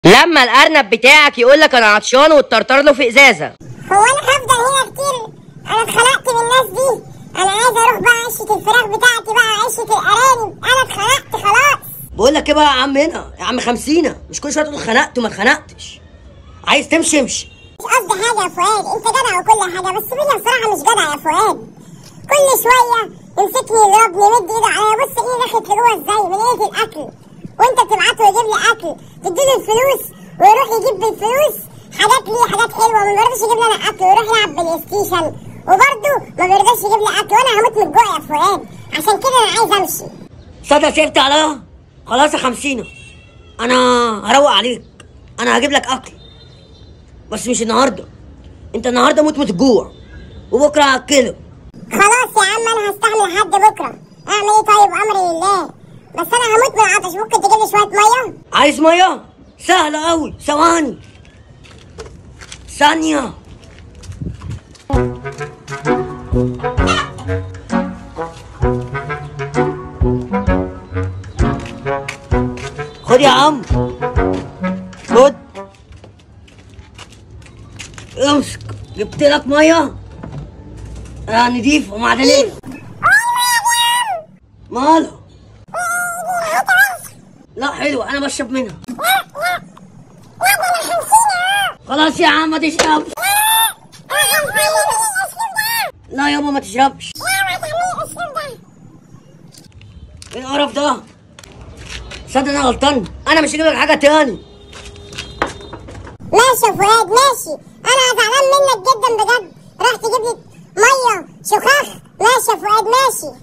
لما الارنب بتاعك يقول لك انا عطشان وتطرطر له في ازازه هو انا هفضل هنا كتير انا اتخنقت من الناس دي انا عايزه اروح بقى عشه الفراخ بتاعتي بقى عشه الارانب انا اتخنقت خلاص بقول لك ايه بقى يا عم هنا يا عم خمسينة مش كل شويه تقول اتخنقت وما اتخنقتش عايز تمشي امشي مش قصدي حاجه يا فؤاد انت جدع وكل حاجه بس مين بصراحه مش جدع يا فؤاد كل شويه يمسكني يضربني يمد ايده عليا بص ايدي دخلت لجوه ازاي من ايدي الاكل وانت تبعته يجيب لي اكل تديله الفلوس ويروح يجيب بالفلوس حاجات ليه حاجات حلوه ما بيرضاش يجيب لي انا اكل ويروح يلعب بلاي ستيشن وبرده ما بيرضاش يجيب لي اكل وانا هموت من الجوع يا فؤاد عشان كده انا عايز امشي صدق سبت عليها خلاص يا خمسينة انا هروق عليك انا هجيب لك اكل بس مش النهارده انت النهارده موت من الجوع وبكره هاكلك خلاص يا عم انا هستحمل لحد بكره اعمل ايه طيب امري لله بس انا هموت من العطش ممكن تجيب لي شويه ميه عايز ميه سهله قوي ثواني ثانيه خد يا عم خد امسك جبت لك ميه آه نضيف ومعدنيه مالها لا حلوه انا بشرب منها خلاص يا عم ما تشربش لا يابا ما تشربش ايه القرف ده صدق انا غلطان انا مش هجيب لك حاجه تاني ماشي يا فؤاد ماشي انا زعلان منك جدا بجد راح تجيب لي ميه شخاخ ماشي يا فؤاد ماشي